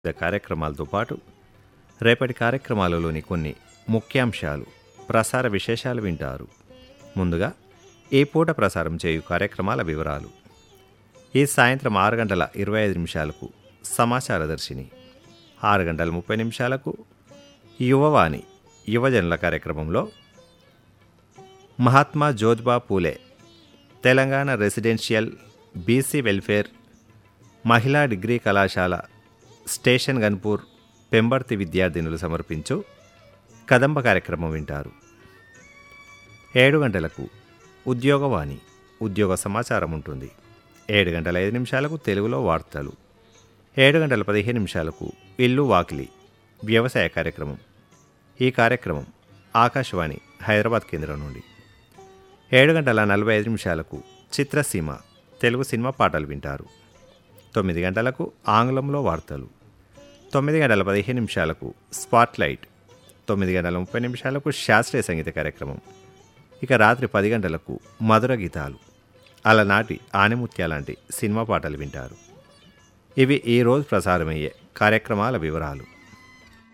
వివిధ కార్యక్రమాలతో పాటు రేపటి కార్యక్రమాలలోని కొన్ని ముఖ్యాంశాలు ప్రసార విశేషాలు వింటారు ముందుగా ఈ పూట ప్రసారం చేయు కార్యక్రమాల వివరాలు ఈ సాయంత్రం ఆరు గంటల ఇరవై ఐదు నిమిషాలకు సమాచార దర్శిని ఆరు గంటల ముప్పై నిమిషాలకు యువవాణి యువజనుల కార్యక్రమంలో Mahatma Jyotiba Phule Telangana residential BC welfare మహిళా డిగ్రీ కళాశాల స్టేషన్ గన్పూర్ పెంబర్తి విద్యార్థినులు సమర్పించు కదంబ కార్యక్రమం వింటారు ఏడు గంటలకు ఉద్యోగవాణి ఉద్యోగ సమాచారం ఉంటుంది ఏడు గంటల ఐదు నిమిషాలకు తెలుగులో వార్తలు ఏడు గంటల పదిహేను నిమిషాలకు ఇల్లు వాకిలి వ్యవసాయ కార్యక్రమం ఈ కార్యక్రమం ఆకాశవాణి హైదరాబాద్ కేంద్రం నుండి ఏడు గంటల నలభై ఐదు నిమిషాలకు చిత్రసీమ తెలుగు సినిమా పాటలు వింటారు తొమ్మిది గంటలకు ఆంగ్లంలో వార్తలు తొమ్మిది గంటల పదిహేను నిమిషాలకు స్పాట్లైట్ తొమ్మిది గంటల ముప్పై నిమిషాలకు శాస్త్రీయ సంగీత కార్యక్రమం ఇక రాత్రి పది గంటలకు మధుర గీతాలు అలనాటి ఆనిముత్య లాంటి సినిమా పాటలు వింటారు ఇవి ఈరోజు ప్రసారమయ్యే కార్యక్రమాల వివరాలు